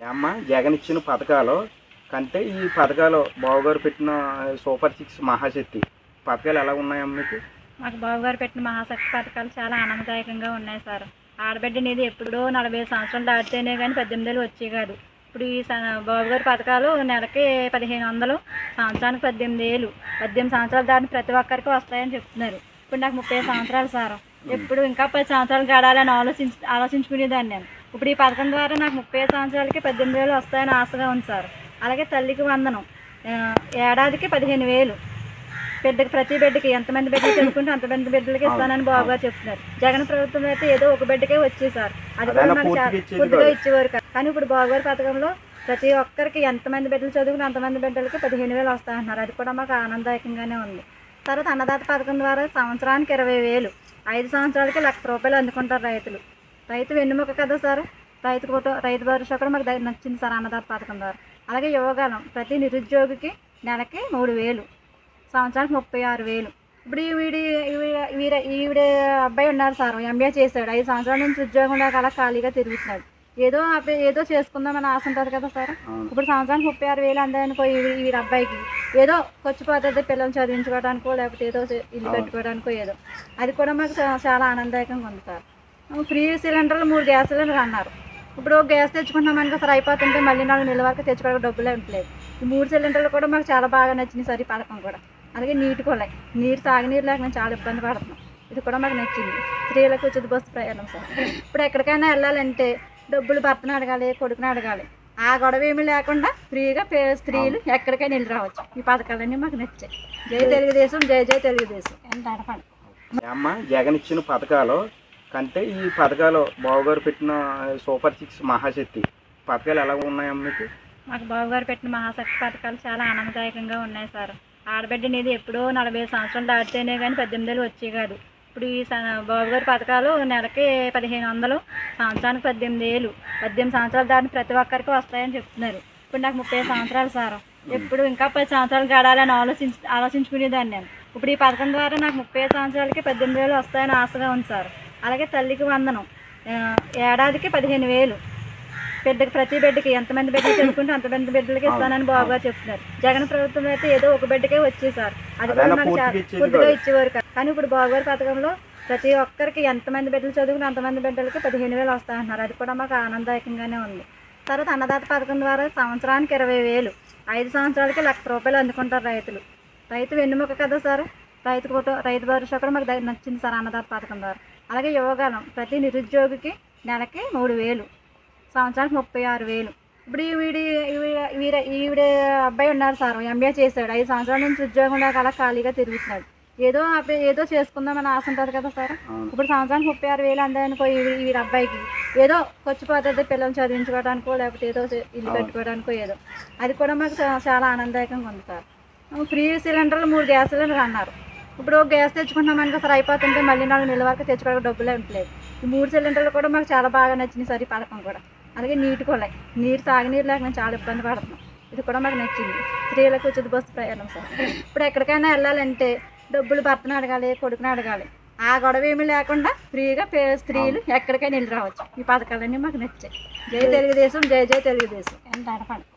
అమ్మ జగన్ ఇచ్చిన పథకాలు కంటే ఈ పథకాలు బావగారు పెట్టిన సూపర్ సిక్స్ మహాశక్తి పథకాలు ఎలా ఉన్నాయమ్మ మీకు మాకు బాబుగారు పెట్టిన మహాశక్తి పథకాలు చాలా ఆనందదాయకంగా ఉన్నాయి సార్ ఆడబిడ్డ అనేది ఎప్పుడో నలభై సంవత్సరాలు దాటితేనే కానీ పద్దెనిమిది ఏళ్ళు వచ్చే కాదు ఇప్పుడు ఈ స- బాబుగారి పథకాలు నెలకి పదిహేను వందలు సంవత్సరానికి పద్దెనిమిది ఏళ్ళు పద్దెనిమిది సంవత్సరాలు దాటిన ప్రతి ఒక్కరికి వస్తాయని చెప్తున్నారు ఇప్పుడు నాకు ముప్పై సంవత్సరాలు సార్ ఎప్పుడు ఇంకా పది సంవత్సరాలు గడాలని ఆలోచించి ఆలోచించుకునేదాన్ని నేను ఇప్పుడు ఈ పథకం ద్వారా నాకు ముప్పై సంవత్సరాలకి పద్దెనిమిది వేలు వస్తాయని ఆశగా ఉంది సార్ అలాగే తల్లికి వందనం ఆ, ఏడాదికి పదిహేను వేలు బిడ్డకి ప్రతి బిడ్డకి ఎంతమంది బిడ్డలు చదువుకుంటే అంతమంది బిడ్డలకి ఇస్తానని బాబు గారు చెప్తున్నారు జగన్ ప్రభుత్వం అయితే ఏదో ఒక బిడ్డకే వచ్చేది సార్ అది కూడా అదైనా మనకు పూర్తిగా చాలా- ఇచ్చేది పూర్తిగా కాదు. ఇచ్చేవారు కాదు కానీ ఇప్పుడు బాబు గారి పథకంలో ప్రతి ఒక్కరికి ఎంతమంది బిడ్డలు చదువుకుని అంతమంది బిడ్డలకి పదిహేను వేలు వస్తాయంటున్నారు అది కూడా మాకు ఆనందదాయకంగానే ఉంది తర్వాత అన్నదాత పథకం ద్వారా సంవత్సరానికి ఇరవై వేలు ఐదు సంవత్సరాలకి లక్ష రూపాయలు అందుకుంటారు రైతులు రైతు వెన్నుముక కదా సార్ రైతు కుటుంబ రైతు భరోసా కూడా మాకు ద- నచ్చింది సార్ అన్నదాత పథకం ద్వారా అలాగే యువగాలం ప్రతి నిరుద్యోగికి నెలకి మూడు వేలు సంవత్సరానికి ముప్పై ఆరు వేలు ఇప్పుడు ఈ వీడి ఈవిడ- ఈవిడ ఈవిడ అబ్బాయి ఉన్నారు సార్ ఎంబీఏ చేశాడు ఐదు సంవత్సరాల నుంచి ఉద్యోగం లేక అలా ఖాళీగా తిరుగుతున్నాడు ఏదో అబ్బాయి ఏదో చేసుకుందామని ఆశ ఉంటుంది కదా సార్ అవును. ఇప్పుడు సంవత్సరానికి ముప్పై ఆరు వేలు అందాయనుకో ఈ వీడి అబ్బాయికి ఏదో వచ్చిపోతుంది పిల్లల్ని చదివించుకోవడానికో లేకపోతే ఏదో చే- ఇల్లు అవును. పెట్టుకోవడానికో ఏదో అది కూడా మాకు చా- చాలా ఆనందదాయకంగా ఉంది సార్ ఫ్రీ సిలిండర్లు మూడు గ్యాస్ సిలిండర్ అన్నారు ఇప్పుడు ఒక గ్యాస్ తెచ్చుకుంటున్నామని సార్ అయిపోతుంటే మళ్ళీ నాలుగు నెలల వరకు తెచ్చుకోవడానికి డబ్బులే ఉండలేదు ఈ మూడు సిలిండర్లు కూడా మాకు చాలా బాగా నచ్చింది సార్ ఈ పథకం కూడా అలాగే నీటి కూడా నీరు తాగునీరు లేక మేము చాలా ఇబ్బంది పడుతున్నాం ఇది కూడా మాకు నచ్చింది స్త్రీలకు ఉచిత బస్సు ప్రయాణం సార్ ఇప్పుడు ఎక్కడికైనా వెళ్ళాలంటే డబ్బులు భర్తను అడగాలి కొడుకుని అడగాలి ఆ గొడవ ఏమీ లేకుండా ఫ్రీగా పే- స్త్రీలు ఎక్కడికైనా వెళ్ళి రావచ్చు ఈ పథకాలన్నీ మాకు నచ్చాయి జై తెలుగుదేశం జై జై తెలుగుదేశం ఎంత అడపండి అమ్మ జగన్ ఇచ్చిన పథకాలు కంటే ఈ పథకాలు బావగారు పెట్టిన సూపర్ సిక్స్ మహాశక్తి పథకాలు ఎలా ఉన్నాయమ్మ మీకు మాకు బాబుగారు పెట్టిన మహాశక్తి పథకాలు చాలా ఆనందదాయకంగా ఉన్నాయి సార్ ఆడబిడ్డ అనేది ఎప్పుడో నలభై సంవత్సరాలు దాటితేనే కానీ పద్దెనిమిది ఏళ్ళు వచ్చే కాదు ఇప్పుడు ఈ స- బాబుగారి పథకాలు నెలకి పదిహేను వందలు సంవత్సరానికి పద్దెనిమిది ఏళ్ళు పద్దెనిమిది సంవత్సరాలు దాటిన ప్రతి ఒక్కరికి వస్తాయని చెప్తున్నారు ఇప్పుడు నాకు ముప్పై సంవత్సరాలు సార్ ఎప్పుడు ఇంకా పది సంవత్సరాలు గడాలని ఆలోచించి ఆలోచించుకునేదాన్ని నేను ఇప్పుడు ఈ పథకం ద్వారా నాకు ముప్పై సంవత్సరాలకి పద్దెనిమిది వేలు వస్తాయని ఆశగా ఉంది సార్ అలాగే తల్లికి వందనం ఆ, ఏడాదికి పదిహేను వేలు బిడ్డకి ప్రతి బిడ్డకి ఎంతమంది బిడ్డలు చదువుకుంటే అంతమంది బిడ్డలకి ఇస్తానని బాబు గారు చెప్తున్నారు జగన్ ప్రభుత్వం అయితే ఏదో ఒక బిడ్డకే వచ్చేది సార్ అది కూడా అదైనా మనకు పూర్తిగా చాలా- ఇచ్చేది పూర్తిగా కాదు. ఇచ్చేవారు కాదు కానీ ఇప్పుడు బాబు గారి పథకంలో ప్రతి ఒక్కరికి ఎంతమంది బిడ్డలు చదువుకుని అంతమంది బిడ్డలకి పదిహేను వేలు వస్తాయంటున్నారు అది కూడా మాకు ఆనందదాయకంగానే ఉంది తర్వాత అన్నదాత పథకం ద్వారా సంవత్సరానికి ఇరవై వేలు ఐదు సంవత్సరాలకి లక్ష రూపాయలు అందుకుంటారు రైతులు రైతు వెన్నుముక కదా సార్ రైతు కుటుంబ రైతు భరోసా కూడా మాకు ద- నచ్చింది సార్ అన్నదాత పథకం ద్వారా అలాగే యువగాలం ప్రతి నిరుద్యోగికి నెలకి మూడు వేలు సంవత్సరానికి ముప్పై ఆరు వేలు ఇప్పుడు ఈ వీడి ఈవిడ- ఈవిడ ఈవిడ అబ్బాయి ఉన్నారు సార్ ఎంబీఏ చేశాడు ఐదు సంవత్సరాల నుంచి ఉద్యోగం లేక అలా ఖాళీగా తిరుగుతున్నాడు ఏదో అబ్బాయి ఏదో చేసుకుందామని ఆశ ఉంటుంది కదా సార్ అవును. ఇప్పుడు సంవత్సరానికి ముప్పై ఆరు వేలు అందాయనుకో ఈ ఈ అబ్బాయికి ఏదో వచ్చిపోతుంది పిల్లల్ని చదివించుకోవడానికో లేకపోతే ఏదో చే- ఇల్లు అవును. పెట్టుకోవడానికో ఏదో అది కూడా మాకు చా- చాలా ఆనందదాయకంగా ఉంది సార్ ఫ్రీ సిలిండర్లు మూడు గ్యాస్ సిలిండర్ అన్నారు ఇప్పుడు ఒక గ్యాస్ తెచ్చుకుంటున్నామని సార్ అయిపోతుంటే మళ్ళీ నాలుగు నెలల వరకు తెచ్చుకోవడానికి డబ్బులే ఉండలేదు ఈ మూడు సిలిండర్లు కూడా మాకు చాలా బాగా నచ్చింది సార్ ఈ పథకం కూడా అలాగే నీటి కూడా నీరు తాగునీరు లేక మేము చాలా ఇబ్బంది పడుతున్నాం ఇది కూడా మాకు నచ్చింది స్త్రీలకు ఉచిత బస్సు ప్రయాణం సార్ ఇప్పుడు ఎక్కడికైనా వెళ్ళాలంటే డబ్బులు భర్తను అడగాలి కొడుకుని అడగాలి ఆ గొడవ ఏమీ లేకుండా ఫ్రీగా పే- స్త్రీలు ఎక్కడికైనా వెళ్ళి రావచ్చు ఈ పథకాలన్నీ మాకు నచ్చాయి జై తెలుగుదేశం జై జై తెలుగుదేశం ఎంత అడపండి